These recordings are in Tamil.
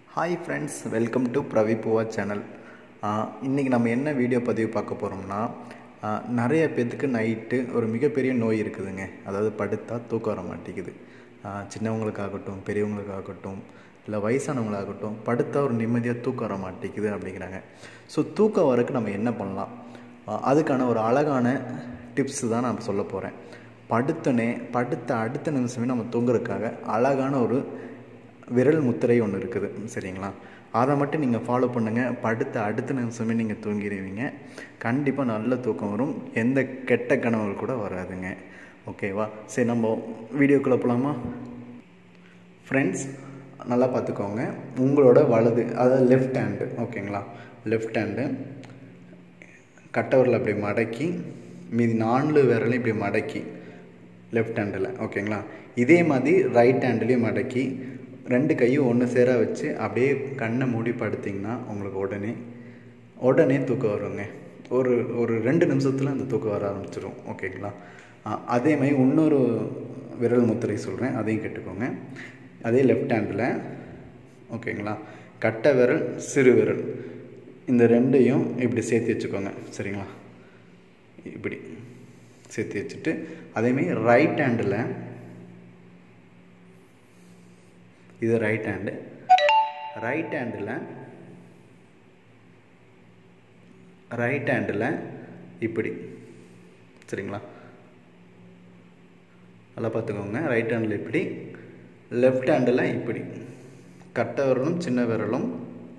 ஹாய் ஃப்ரெண்ட்ஸ் வெல்கம் டு பிரவிபுவா சேனல் இன்றைக்கி நம்ம என்ன வீடியோ பதிவு பார்க்க போகிறோம்னா ஆஹ், நிறைய பேர்த்துக்கு நைட்டு ஒரு மிகப்பெரிய நோய் இருக்குதுங்க அதாவது படுத்தா தூக்கம் வர மாட்டேங்குது ஆஹ், சின்னவங்களுக்காகட்டும் பெரியவங்களுக்காகட்டும் இல்லை வயசானவங்களாகட்டும் படுத்தா ஒரு நிம்மதியாக தூக்கம் வர மாட்டேங்குது அப்படிங்கிறாங்க ஸோ தூக்கம் வரக்கு நம்ம என்ன பண்ணலாம் ஆஹ், அதுக்கான ஒரு அழகான டிப்ஸ் தான் நான் சொல்ல போகிறேன் படுத்தனே படுத்த அடுத்த நிமிஷமே நம்ம தூங்குறதுக்காக அழகான ஒரு விரல் முத்திரை ஒன்று இருக்குது சரிங்களா அதை மட்டும் நீங்கள் ஃபாலோ பண்ணுங்கள் படுத்த அடுத்த நிமிஷமே நீங்கள் தூங்கிடுவீங்க கண்டிப்பாக நல்ல தூக்கம் வரும் எந்த கெட்ட கனவுகள் கூட வராதுங்க ஓகேவா சரி நம்ம வீடியோக்குள்ளே போகலாமா ஃப்ரெண்ட்ஸ் நல்லா பார்த்துக்கோங்க உங்களோட வலது அதாவது லெஃப்ட் ஹேண்டு ஓகேங்களா லெஃப்ட் ஹேண்டு கட்டவரில் அப்படி மடக்கி மீதி நாலு விரலையும் இப்படி மடக்கி லெஃப்ட் ஹேண்டில் ஓகேங்களா இதே மாதிரி ரைட் ஹேண்ட்லேயும் மடக்கி ரெண்டு கையும் ஒன்று சேர வச்சு அப்படியே கண்ணை மூடி படுத்திங்கன்னா உங்களுக்கு உடனே உடனே தூக்கம் வருங்க ஒரு ஒரு ரெண்டு நிமிஷத்தில் அந்த தூக்கம் வர ஆரம்பிச்சிடும் ஓகேங்களா ஆ, அதே மாதிரி இன்னொரு விரல் முத்திரை சொல்கிறேன் அதையும் கேட்டுக்கோங்க அதே லெஃப்ட் ஹேண்டில் ஓகேங்களா கட்டை விரல் சிறு விரல் இந்த ரெண்டையும் இப்படி சேர்த்து வச்சுக்கோங்க சரிங்களா இப்படி சேர்த்து வச்சுட்டு அதேமாரி ரைட் ஹேண்டில் இது ரைட் ஹேண்டு ரைட் ஹேண்டில் ரைட் ஹேண்டில் இப்படி சரிங்களா நல்லா பார்த்துக்கோங்க ரைட் ஹேண்டில் இப்படி லெஃப்ட் ஹேண்டில் இப்படி கட்டை விரலும் சின்ன விரலும்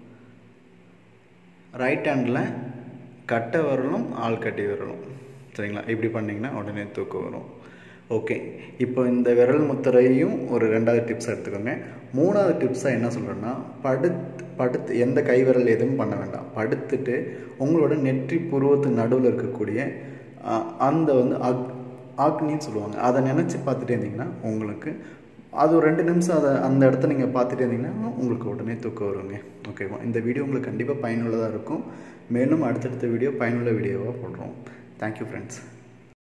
ரைட் ஹேண்டில் கட்டை விரலும் ஆள்கட்டி விரலும் சரிங்களா இப்படி பண்ணிங்கன்னா உடனே தூக்கம் வரும் ஓகே இப்போ இந்த விரல் முத்திரையும் ஒரு ரெண்டாவது டிப்ஸ் எடுத்துக்கோங்க மூணாவது டிப்ஸாக என்ன சொல்கிறேன்னா படுத்து படுத்து எந்த கை விரல் எதுவும் பண்ண வேண்டாம் படுத்துட்டு உங்களோட நெற்றி புருவத்து நடுவில் இருக்கக்கூடிய அஹ், அந்த வந்து அக் ஆக்னின்னு சொல்லுவாங்க அதை நினச்சி பார்த்துட்டே இருந்தீங்கன்னா உங்களுக்கு அது ஒரு ரெண்டு நிமிஷம் அதை அந்த இடத்த நீங்கள் பார்த்துட்டே இருந்தீங்கன்னா உங்களுக்கு உடனே தூக்கம் வருங்க ஓகேவா இந்த வீடியோ உங்களுக்கு கண்டிப்பாக பயனுள்ளதாக இருக்கும் மேலும் அடுத்தடுத்த வீடியோ பயனுள்ள வீடியோவாக போடுறோம் தேங்க்யூ ஃப்ரெண்ட்ஸ்